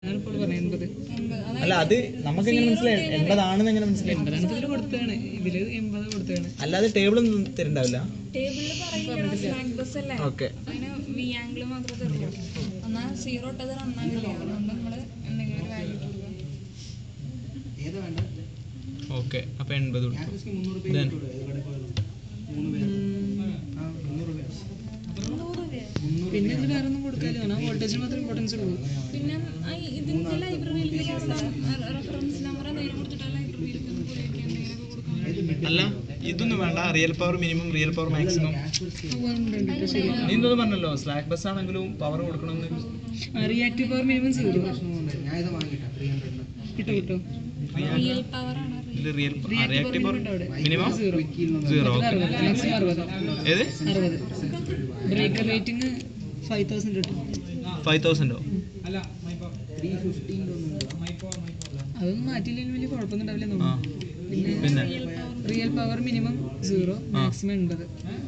ഞാനിപ്പോൾ പറഞ്ഞു എൺപത് അല്ല അത് നമുക്ക് എങ്ങനെ മനസ്സിലായി എൺപതാണെന്ന് എങ്ങനെ മനസ്സിലായി എൺപതാണ് ഇതിൽ കൊടുത്തതാണ് ഇതില് എൺപത് കൊടുത്തതാണ് അല്ലാതെ ടേബിളൊന്നും തരുന്നുണ്ടാവില്ല ടേബിളിൽ പറയില്ല സ്ലാക്ക് ബസ് അല്ലേ ഓക്കെ അതിന് വി ആംഗിൾ മാത്രമേ തരുള്ളൂ എന്നാൽ സീറോ ഇട്ടത് റണ്ണാകില്ല അതുകൊണ്ട് നമ്മൾ എന്തെങ്കിലും ഒരു വാല്യൂ കൊടുക്കുക ഓക്കെ അപ്പൊ എൺപത് കൊടുത്തു Then, പിന്നെ ഇതിൽ വേറെ ഒന്നും കൊടുക്കാല്ല ആ വോൾട്ടേജിന് മാത്രം ഇമ്പോർട്ടൻസ് ഉള്ളൂ പിന്നെ ആ ഇതിന്റെ ലൈബ്രറിയിൽ റെഫറൻസ് നമ്പർ എന്തെങ്കിലും കൊടുത്തിട്ട് ലൈബ്രറിയിൽ എന്തെങ്കിലുമൊക്കെ കൊടുക്കാൻ അല്ല ഇതൊന്നും വേണ്ട real power minimum real power maximum ശരി നീ എന്തോന്ന് പറഞ്ഞല്ലോ സ്ലാക്ക് ബസ് ആണെങ്കിലും പവർ കൊടുക്കണമെന്ന് റിയാക്റ്റീവ് പവർ മിനിമം സീറോ കിട്ടോ കിട്ടോ റിയൽ പവർ ആണ് ഇത് റിയൽ റിയാക്റ്റീവ് പവർ അവിടെ മിനിമം സീറോ സീറോ ഓക്കെ അറുപത് മാക്സിമം അറുപത് ഏത് അറുപത് ബ്രേക്കർ റേറ്റിംഗ് ഫൈവ് തൗസൻഡ് കിട്ടും ഫൈവ് തൗസൻഡോ അതൊന്നും മാറ്റിയില്ലെങ്കിൽ വലിയ കുഴപ്പമൊന്നും ഉണ്ടാവില്ല ആ തോന്നുന്നു പിന്നെ പിന്നെ real power minimum zero maximum എൺപത്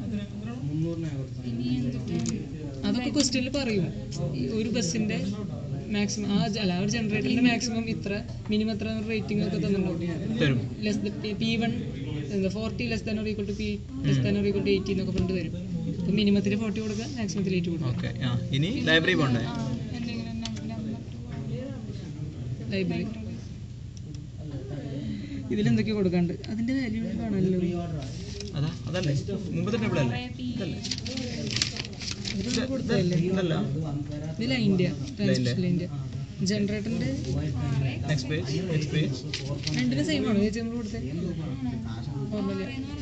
അതൊക്കെ ക്വസ്റ്റ്യനിൽ പറയും ഈ ഒരു ബസ്സിന്റെ മാക്സിമം ആ ജ- അല്ല ആ ഒരു ജനറേറ്ററിന്റെ മാക്സിമം ഇത്ര മിനിമം എത്ര റേറ്റിംഗ് ഒക്കെ തന്നിട്ടുണ്ടാവും തരും ലെസ് പി വൺ എന്താ forty less than or equal to P less than or equal to eighty എന്നൊക്കെ പറഞ്ഞിട്ട് വരും അപ്പോൾ മിനിമത്തിൽ ഫോർട്ടി കൊടുക്കുക മാക്സിമത്തിൽ എയ്റ്റ് കൊടുക്കുക ഓക്കെ ആ ഇനി ലൈബ്രറി പോണ്ടേ എന്തെങ്കിലും നമ്പർ ലൈബ്രറി ഇതിലെന്തൊക്കെയോ കൊടുക്കാണ്ട് അതിന്റെ വാല്യൂ കാണാമല്ലോ അതാ അതല്ലേ മുമ്പത്തെ ടേബിൾ അല്ലേ ഇതല്ലേ ഇതിലൊന്നും കൊടുത്തതല്ലേ ഇതല്ല ഇതിൽ ഇന്ത്യ ട്രാൻസ്മിഷൻ ഇന്ത്യ ജനറേറ്ററിന്റെ നെക്സ്റ്റ് പേജ് നെക്സ്റ്റ് പേജ് രണ്ടിനും സെയിം ആണോ ചേച്ചി നമ്മൾ കൊടുത്തത് ഓർമ്മയില്ല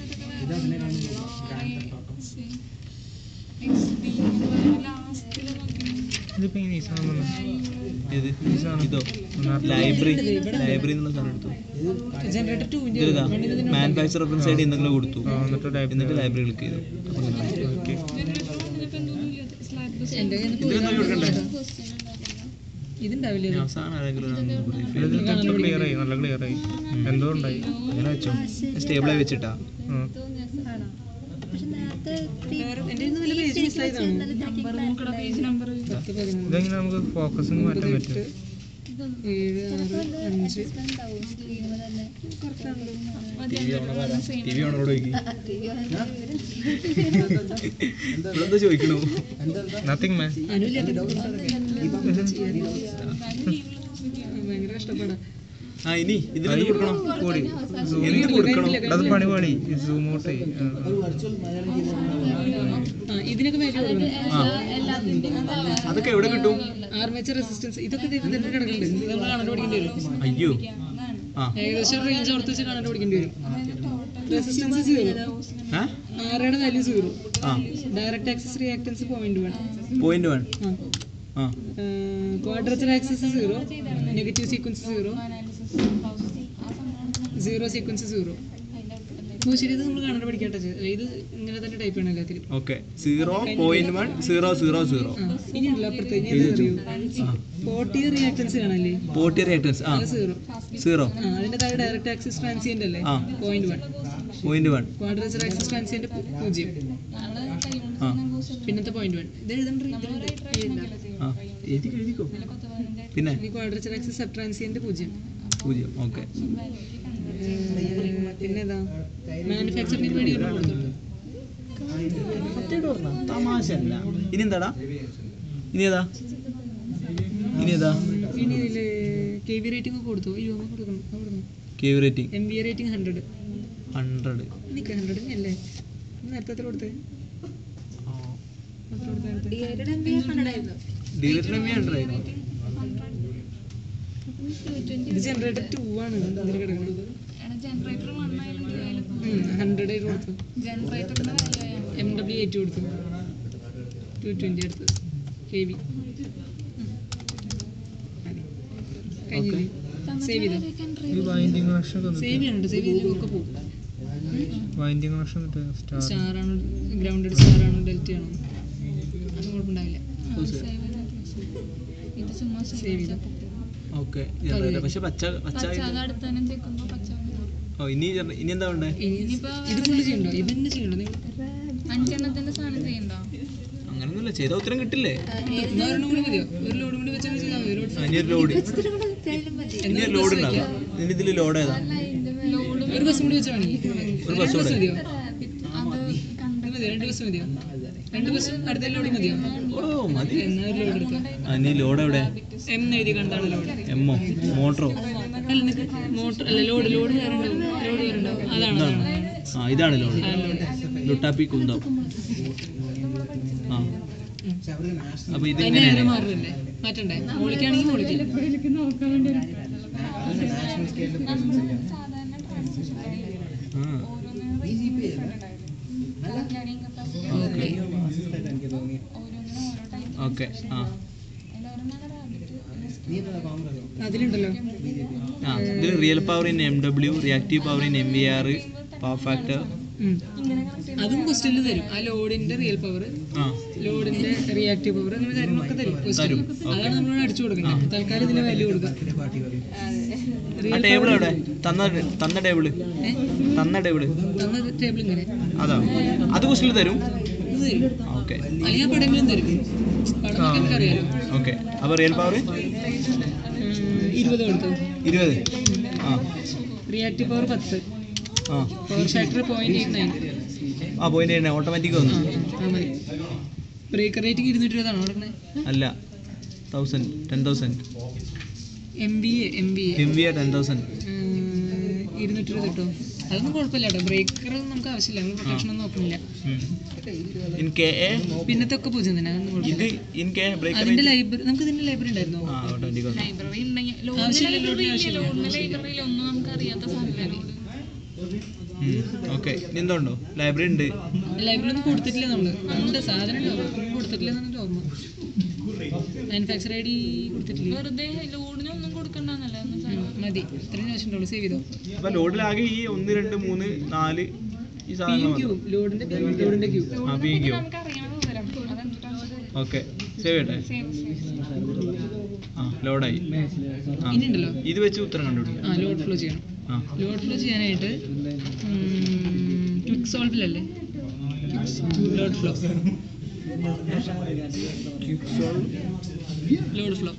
ഇതിപ്പോ എങ്ങനെ ഈ സാധനം വന്നത്? ഏത് ഇതോ ലൈബ്രറി ലൈബ്രറി എന്നുള്ള സാധനം എടുത്തു ജനറേറ്റർ ടൂവിന്റെ ഇതാ മാനുഫാക്ചർ റെഫറൻസ് ആയിട്ട് എന്തെങ്കിലും കൊടുത്തു എന്നിട്ട് ലൈബ്രറി ക്ലിക്ക് ചെയ്തു അപ്പൊ ഓക്കെ എന്റെ കയ്യിൽ നിന്ന് ഇതിലൊന്നും കൊടുക്കണ്ടേ ഇതുണ്ടാവില്ലേ ഇത്? അവസാനം ആരെങ്കിലും ക്ലിയർ ആയി നല്ല ക്ലിയർ ആയി എന്തോ ഉണ്ടായി അങ്ങനെ വെച്ചോ സ്റ്റേബിളായി വെച്ചിട്ടാ വേറെ എന്റെ കയ്യിൽ നിന്ന് വല്ല പേജ് മിസ്സായതാണ് പേജ് നമ്പർ പത്ത് പതിനൊന്ന് ഇതെങ്ങനെ നമുക്ക് ഫോക്കസിങ് മാറ്റാൻ എട്ട് പറ്റും ഏഴ് ആറ് അഞ്ച് ടി വി ഓണറോട് ചോദിക്കും ഇവിടെ ചോദിക്കണു നത്തിങ് മാൻ അനുമില്ലാത്ത ഭയങ്കര കഷ്ടപ്പാടാ ആ ഇനി ഇതിലെന്ത് കൊടുക്കണം കൂടി എന്ത് കൊടുക്കണം അത് പണി പാടി സൂം ഔട്ട് ചെയ്യും ആ ഇതിനൊക്കെ വാല്യൂ കൊടുക്കണം ആ അതൊക്കെ എവിടെ കിട്ടും ആർമേച്ചർ റെസിസ്റ്റൻസ് ഇതൊക്കെ ഇതിൽ തന്നെ കിടക്കുന്നുണ്ട് ഇത് നമ്മൾ കാണാണ്ട് പഠിക്കേണ്ടി വരും അയ്യോ ആ ഏകദേശം റേഞ്ച് ഓർത്ത് വെച്ച് കാണാണ്ട് പഠിക്കേണ്ടി വരും റെസിസ്റ്റൻസ് സീറോ ആ ആറയുടെ വാല്യൂ സീറോ ആ direct axis reactance point one point one ആ ആ quadrature axis zero negative sequence zero zero sequence zero ഓ ശരി ഇത് നമ്മൾ കാണാണ്ട് പഠിക്കട്ടെ ഇത് ഇങ്ങനെ തന്നെ ടൈപ്പ് ചെയ്യണം എല്ലാത്തിലും okay zero point one zero zero zero ആ ഇനിയുള്ള അപ്പുറത്ത് ഇനി എന്താ അറിയൂ ഫോർട്ടി റിയാക്ടൻസ് കാണല്ലേ പോർട്ടി റിയാക്ടൻസ് ആ സീറോ സീറോ ആ അതിന്റെ താഴെ ഡയറക്റ്റ് ആക്സിസ് ട്രാൻസിയന്റ് അല്ലേ ആ point one point one quadrature axis transient പൂജ്യം ആ പിന്നത്തെ പോയിന്റ് വൺ ഇത് എഴുതണ്ട ഇതിലുണ്ട്. ആ എഴുതിക്കോ എഴുതിക്കോ പിന്നെ ഈ ക്വാഡ്രച്ചർ ആക്സിസ് സബ് ട്രാൻസിയന്റ് പൂജ്യം പൂജ്യം ഓക്കെ പിന്നെ ഏതാ മാനുഫാക്ചറിംഗ് വേണ്ടി ഒരെണ്ണം കൊടുത്തിട്ടുണ്ട് തമാശ അല്ല ഇനി എന്താടാ ഇനി ഏതാ ഇനി ഏതാ ഇനി ഇതില് കെ വി റേറ്റിംഗ് കൊടുത്തു ഇരുപത് കൊടുക്കണം അത് കൊടുക്കണം കേവ് rating M B A rating hundred hundred നിൽക്കുക ഹൺഡ്രഡ് അല്ലേ നേരത്തെ എത്ര കൊടുത്തേ എത്ര കൊടുത്തേ നേരത്തെ? ഡിലിറ്റ് എം ഹൺഡ്രഡ് ആയിരുന്നു ഇത് ജനറേറ്റർ ടു ആണ് ഇതിൽ കിടക്കുന്നത് ജനറേറ്റർ വണ്ണായാലും ഹൺഡ്രഡ് ആയിട്ട് കൊടുത്തു ജനറേറ്ററിന്റെ വാല്യൂ എം ഡബ്ല്യു എയ്റ്റ് കൊടുത്തു ടു ട്വൻറ്റി എടുത്ത് കെ വി കഴിഞ്ഞില്ലേ സേവ് ചെയ്തോ ഈ വൈൻഡിങ് കണക്ഷൻ സേവ് ചെയ്യുന്നുണ്ട് സേവ് ചെയ്തിട്ടൊക്കെ പോകും വൈൻഡിങ് കണക്ഷൻ സ്റ്റാർ സ്റ്റാർ ആണോ ഗ്രൗണ്ടഡ് സ്റ്റാർ ആണോ ഡെൽറ്റ ആണോ അത് കുഴപ്പമുണ്ടാവില്ല ഇത് ചുമ്മാ സേവ് ചെയ്തോ ഓക്കെ പക്ഷെ പച്ച പച്ച പച്ച അത് അടുത്ത് തന്നെ ചെക്കുമ്പോ പച്ച ഓ ഇനി ജന- ഇനി എന്താ വേണ്ടേ ഇനി ഇത് ഫുള്ള് ചെയ്യണ്ടോ ഇത് തന്നെ ചെയ്യണ്ടോ നിങ്ങൾ അഞ്ചെണ്ണത്തിന്റെ സാധനം ചെയ്യണ്ടോ അങ്ങനൊന്നുമില്ല ചെയ്ത ഉത്തരം കിട്ടില്ലേ എന്നാ ഒരെണ്ണം കൂടി മതിയോ ഒരു ലോഡ് കൂടി വെച്ചാൽ ചെയ്താൽ മതി ഒരു ഇനി ഒരു ലോഡ് ഇനി ഒരു ലോഡ് ഉണ്ടാവും ഇനി ഇതിൽ ലോഡ് ഏതാ ഒരു ബസ് കൂടി വെച്ചാൽ മതി ഒരു ബസ് കൂടെ മതിയോ അത് ഇത് മതിയോ രണ്ട് ബസ് മതിയോ രണ്ട് ബസ് അടുത്ത ലോഡ് മതിയോ ഓ മതി എന്നാ ഒരു ലോഡ് എടുക്കാം ആ, ഇനി ലോഡ് എവിടെ എം എഴുതി കണ്ടാണ് ലോഡ് എമ്മോ മോട്ടറോ അല്ല നിനക്ക് മോട്ടർ അല്ല ലോഡ് ലോഡ് വേറെ ഉണ്ടാവും ലോഡ് വേറെ ഉണ്ടാവും അതാണ് അതാണ് ആ ഇതാണ് ലോഡ് ആ ലോഡ് ലുട്ടാപ്പി കുന്തം ആ അപ്പൊ അതിന് ഇതിങ്ങനെ നേരെ മാറില്ലേ മാറ്റണ്ടേ മോളിക്കാണെങ്കിൽ മോളിക്ക് സാധാരണ ട്രാൻസ്മിഷൻ ആ ഓരോന്നിനും ക്യാരിങ് കപ്പാസിറ്റി ഓക്കെ ഓരോന്നിനും ഓരോ ടൈപ്പ് ഓക്കെ ആ അതിലൊരെണ്ണമാണ് റാബിറ്റ് അതിലുണ്ടല്ലോ ആ ഇതിൽ real power in M W reactive power in M V R power factor um. ഇങ്ങനെ കണക്ട് അതും ക്വസ്റ്റ്യനിൽ തരും ആ ലോഡിന്റെ റിയൽ പവർ ആ ലോഡിന്റെ റിയാക്റ്റീവ് പവർ അങ്ങനെ കാര്യങ്ങളൊക്കെ തരും ക്വസ്റ്റ്യൻ അതാണ് നമ്മൾ അടിച്ചു കൊടുക്കുന്നത് തൽക്കാലം ഇതിന് വാല്യൂ കൊടുക്കുക ആ ടേബിൾ എവിടെ തന്ന തന്ന ടേബിള് തന്ന ടേബിള് തന്ന ടേബിൾ ഇങ്ങനെ അതാ അത് ക്വസ്റ്റിൽ തരും ഇത് തരും ഓക്കെ അല്ലെങ്കിൽ ആ പടങ്ങളും തരും പടം നോക്കി നമുക്കറിയാലോ ഓക്കെ അപ്പോൾ റിയൽ പവർ ഉം, ഇരുപത് കൊടുത്തു ഇരുപത് ആ റിയാക്റ്റീവ് പവർ പത്ത് ആ power factor point eight nine ആ പോയിന്റ് ചെയ്യണേ ഓട്ടോമാറ്റിക് വന്നു ആ മതി ബ്രേക്ക് റേറ്റിംഗ് ഇരുന്നൂറ്റി ഇരുപതാണോ കൊടുക്കണേ അല്ല thousand ten thousand M B A M B A M V ten thousand ഇരുന്നൂറ്റി ഇരുപത് കിട്ടും അതൊന്നും കുഴപ്പമില്ല കേട്ടോ ബ്രേക്കർ നമുക്ക് ആവശ്യമില്ല നമ്മൾ പ്രൊട്ടക്ഷൻ ഒന്നും നോക്കുന്നില്ല ഇൻ കെ എ പിന്നത്തെ ഒക്കെ പൂജ്യം തന്നെ അതൊന്നും ഇത് കുഴപ്പമില്ല ഇൻ കെ ബ്രേക്ക് അതിന്റെ ലൈബ്രറി നമുക്ക് ഇതിന്റെ ലൈബ്രറി ഉണ്ടായിരുന്നോ ആ ഓട്ടോമാറ്റിക് വന്നു ലൈബ്രറി ഉണ്ടെങ്കിൽ ലോഡിന്റെ ആവശ്യമില്ല, ലൈബ്രറി ലോഡിന് ഇല്ല ലോഡിന്റെ ലൈബ്രറിയിൽ ഒന്നും നമുക്ക് അറിയാത്ത സാധനം ഓക്കെ ഇനി എന്തുണ്ടോ ലൈബ്രറി ഉണ്ട് ലൈബ്രറി ഒന്നും കൊടുത്തിട്ടില്ല നമ്മള് ഉണ്ട് സാധനം ഉണ്ടാവും ഒന്നും കൊടുത്തിട്ടില്ല എന്നാണ് ഓർമ്മ മാനുഫാക്ചർ ഐ ഡി കൊടുത്തിട്ടില്ല വെറുതെ ലോഡിന് ഒന്നും കൊടുക്കണ്ടെന്നല്ലേ ഒന്ന് ഉം, മതി ഇത്രയും ആവശ്യമുള്ളൂ സേവ് ചെയ്തോ അപ്പൊ ലോഡിലാകെ ഈ ഒന്ന് രണ്ട് മൂന്ന് നാല് ഈ പി സാധനം ക്യൂ ലോഡിന്റെ ലോഡിന്റെ ക്യൂ ആ പി ക്യൂ നമുക്ക് അറിയണ വിവരം അതെന്താ ഓക്കെ സേവ് ചെയ്യട്ടെ സെയിം സെയിം ആ ലോഡായി ആ ഇനി ഉണ്ടല്ലോ ഇത് വെച്ച് ഉത്തരം കണ്ടുപിടിക്കും ആ ലോഡ് ഫ്ലോ ചെയ്യണം ആ ലോഡ് ഫ്ലോ ചെയ്യാനായിട്ട് ക്വിക്ക് സോൾവിലല്ലേ ലോഡ് ഫ്ലോ ലോഡ് ഫ്ലോ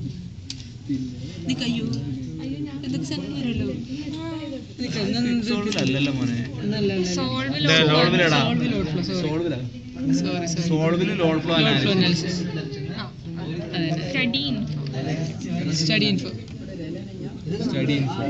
നീ കയ്യോ എന്തൊക്കെ സാധനം വരുമല്ലോ നിക്ക്, എന്നാ നിന്ന് ഇത് സോൾവിൽ അല്ലല്ലോ മോനെ എന്നല്ല, അല്ല, അല്ല. സോൾവ് സോൾവിലടാ Solve ലോഡ് ഫ്ലോ സോറി സോൾവിലാ സോറി സോറി സോൾവിൽ load flow load flow analysis analysis അതെ study study info study info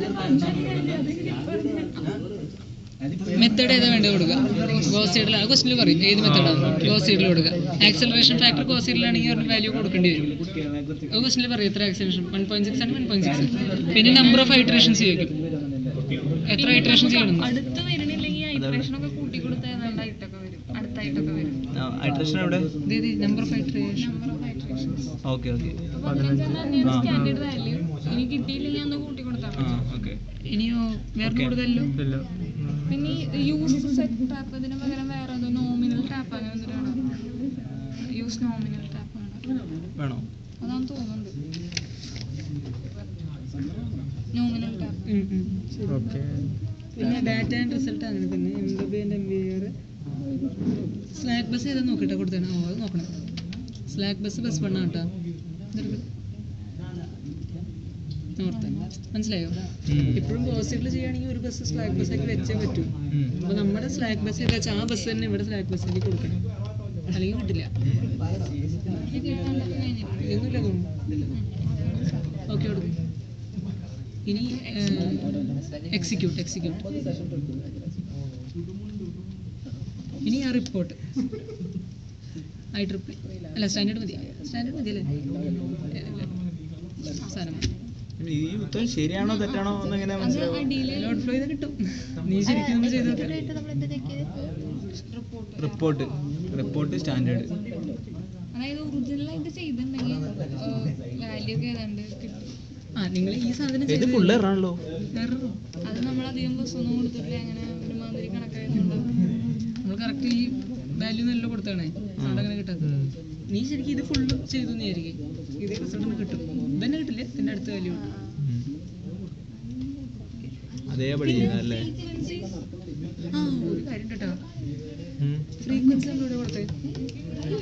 method ഏതാ വേണ്ടത് കൊടുക്കുക ഗോസ് സൈഡിൽ ആ ക്വസ്റ്റിൽ പറയും ഏത് മെത്തേഡാണ് ഗോസ് സൈഡിൽ കൊടുക്കുക ആക്സലറേഷൻ ഫാക്ടർ ഗോസ് സൈഡിലാണെങ്കിൽ ഒരു വാല്യൂ കൊടുക്കേണ്ടി വരും ആ ക്വസ്റ്റിൽ പറയും എത്ര ആക്സലറേഷൻ വൺ പോയിന്റ് സിക്സ് ആണ് വൺ പോയിന്റ് സിക്സ് പിന്നെ നമ്പർ ഓഫ് ഹൈട്രേഷൻസ് ചോദിക്കും എത്ര ഹൈട്രേഷൻ ചെയ്യണം അടുത്ത് വരണില്ലെങ്കിൽ ഹൈഡ്രേഷൻ ഒക്കെ കൂട്ടി കൊടുത്താൽ ഏതാണ്ടായിട്ടൊക്കെ വരും അടുത്തായിട്ടൊക്കെ വരും ഹൈഡ്രേഷൻ എവിടെ number of iteration number of iterations okay okay പതിനഞ്ചെണ്ണം സ്റ്റാൻഡേർഡ് വാല്യൂ ഇനി കിട്ടിയില്ലെങ്കിൽ ഒന്ന് കൂട്ടി കൊടുത്താൽ ആ മതി ഓക്കെ ഇനിയോ വേറെ Okay. കൂടുതലല്ലോ ഇല്ല പിന്നെ യൂസ് സെറ്റ് ടാപ്പ് ഇതിന് പകരം വേറെ ഏതോ നോമിനൽ ടാപ്പ് അങ്ങനെ എന്തിനാണ് യൂസ് നോമിനൽ ടാപ്പ് ആണ് വേണോ അതാന്ന് തോന്നുന്നുണ്ട് നോമിനൽ ടാപ്പ് ഉം, ഉം. ഓക്കെ പിന്നെ ഡാറ്റ ആൻഡ് റിസൾട്ട് അങ്ങനെ തന്നെ M W and M B R slack bus ഏതാ നോക്കട്ടെ കൊടുത്തേനെ ഓ അത് നോക്കണം സ്ലാക്ക് ബസ് ബസ് വണ്ണ കേട്ടോ നോർത്ത് മനസ്സിലായോ ഇപ്പോഴും പോസിറ്റീവ് ചെയ്യുകയാണെങ്കിൽ ഒരു ബസ് സ്ലാക്ക് ബസ് ആക്കി വെച്ചേ പറ്റൂ അപ്പൊ നമ്മുടെ സ്ലാക്ക് ബസ് ഏതാ വെച്ചാൽ ആ ബസ് തന്നെ ഇവിടെ സ്ലാക്ക് ബസ്സിലേക്ക് കൊടുക്കണം അല്ലെങ്കിൽ കിട്ടില്ല ഇതൊന്നുമില്ല തോന്നുന്നു ഓക്കെ കൊടുക്കും ഇനി എക്സിക്യൂട്ട് എക്സിക്യൂട്ട് ഇനി ആ റിപ്പോർട്ട് ഐ ട്രിപ്പിൾ അല്ല സ്റ്റാൻഡേർഡ് മതി സ്റ്റാൻഡേർഡ് മതി അല്ലേ അവസാനം ഈ ഉത്തരം ശരിയാണോ തെറ്റാണോ എന്ന് എങ്ങനെ മനസ്സിലാവും അടിയില് ലോഡ് ഫ്ലോ ചെയ്ത് കിട്ടും നീ ശരിക്കും ഒന്ന് ചെയ്ത് നോക്ക്. റിപ്പോർട്ട് റിപ്പോർട്ട് സ്റ്റാൻഡേർഡ് അതായത് ഒറിജിനലായിട്ട് ചെയ്തിട്ടുണ്ടെങ്കിൽ വാല്യൂ ഒക്കെ ഏതാണ്ട് കിട്ടും ആ നിങ്ങൾ ഈ സാധനം ഇത് ചെയ്ത് ഫുള്ള് എറാണല്ലോ error. അത് നമ്മൾ അധികം ബസ് ഒന്നും കൊടുത്തിട്ടില്ല അങ്ങനെ ഒരുമാതിരി കണക്കായതുകൊണ്ട് നമ്മൾ കറക്റ്റ് ഈ വാല്യൂ നല്ല കൊടുത്താണ് അതുകൊണ്ട് അങ്ങനെ കിട്ടാത്തത് നീ ശരിക്കും ഇത് ഫുള്ള് ചെയ്തു എന്ന് വിചാരിക്കും ഇത് റിസൾട്ട് കിട്ടും ഇതന്നെ കിട്ടില്ല ഇതിന്റെ അടുത്ത വാല്യൂ കിട്ടും അതേപടി ചെയ്തല്ലേ ആ ഒരു കാര്യം കേട്ടോ ഫ്രീക്വൻസി നമ്മളിവിടെ കൊടുത്തേ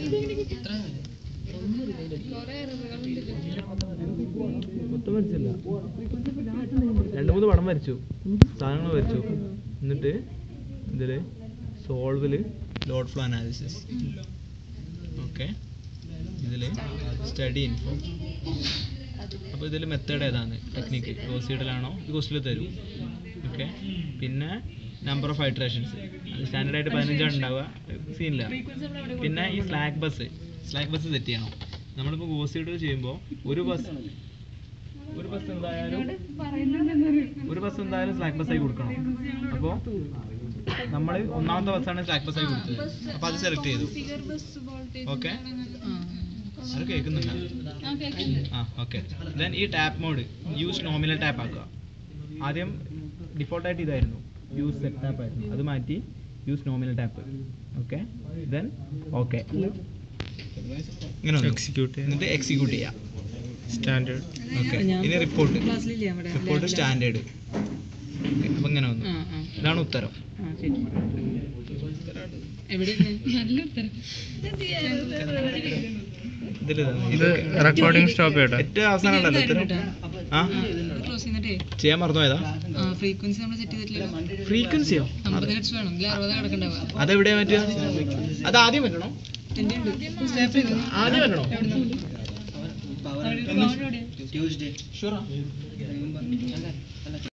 കുറെ എററുകളുണ്ട് മൊത്തം വരച്ചില്ല രണ്ട് മൂന്ന് പടം വരച്ചു സാധനങ്ങൾ വരച്ചു എന്നിട്ട് ഇതില് സോൾവില് ലോഡ് ഫ്ലോ അനാലിസിസ് ഓക്കെ ഇതില് സ്റ്റഡി ഇൻഫോ അപ്പോൾ ഇതിൽ മെത്തേഡ് ഏതാണ് ടെക്നിക്ക് ഗോസിഡലാണോ ഇത് ക്വസ്റ്റിൽ തരും ഓക്കെ പിന്നെ നമ്പർ ഓഫ് ഹൈഡ്രേഷൻസ് സ്റ്റാൻഡേർഡ് ആയിട്ട് പതിനഞ്ചാണ് ഉണ്ടാവുക സീനില്ല പിന്നെ ഈ slack bus slack bus set ചെയ്യണം നമ്മളിപ്പോൾ ഗോസിഡ് ചെയ്യുമ്പോൾ ഒരു ബസ് ഒരു ബസ് എന്തായാലും ഒരു ബസ് എന്തായാലും സ്ലാക്ക് ബസ്സായി കൊടുക്കണം അപ്പോൾ നമ്മൾ ഒന്നാമത്തെ ബസ്സാണ് സ്ലാക്ക് ബസ്സായി കൊടുത്തത് അപ്പോൾ അത് സെലക്ട് ചെയ്തു ഫിഗർ ബസ് വോൾട്ടേജ് ഓക്കെ ആ അത് കേൾക്കുന്നുണ്ടോ ആ കേൾക്കുന്നുണ്ട് ആ ഓക്കെ ദെൻ ഈ tap mode use nominal tap ആക്കുക ആദ്യം ഡിഫോൾട്ടായിട്ട് ഇതായിരുന്നു യൂസ് സെറ്റ് ടാപ്പ് ആയിരുന്നു അത് മാറ്റി use nominal tap okay then okay ഇങ്ങനെ വന്നു. Execute ചെയ്യാം. എന്നിട്ട് എക്സിക്യൂട്ട് ചെയ്യാം സ്റ്റാൻഡേർഡ് ഓക്കെ ഞാൻ ഇനി റിപ്പോർട്ട് ക്ലാസ്സിലില്ലേ നമ്മുടെ റിപ്പോർട്ട് ലാബിലെ? സ്റ്റാൻഡേർഡ് അപ്പം ഇങ്ങനെ വന്നു ആ ആ ഇതാണ് ഉത്തരം ആ ശരി എവിടെയാണ് നല്ല ഉത്തരം ഇതിൽ ഇത് റെക്കോർഡിംഗ് സ്റ്റോപ്പ് ചെയ്യട്ടെ ഏറ്റവും അവസാനം ഉണ്ടല്ലോ ഉത്തരം ആ ക്ലോസ് ചെയ്തിട്ടേ ചെയ്യാൻ മറന്നുപോയതാ ആ ഫ്രീക്വൻസി നമ്മൾ സെറ്റ് ചെയ്തിട്ടില്ല ഫ്രീക്വൻസിയോ അമ്പത് ഹെഡ്സ് വേണം ഇല്ല അറുപത് കിടക്കണ്ടാവുക അതെവിടെയാ പറ്റുക അത് ആദ്യം പറ്റണോ എൻ്റെ ഉണ്ട് ആദ്യം പറ്റണോ അവിടെ ഷുറാ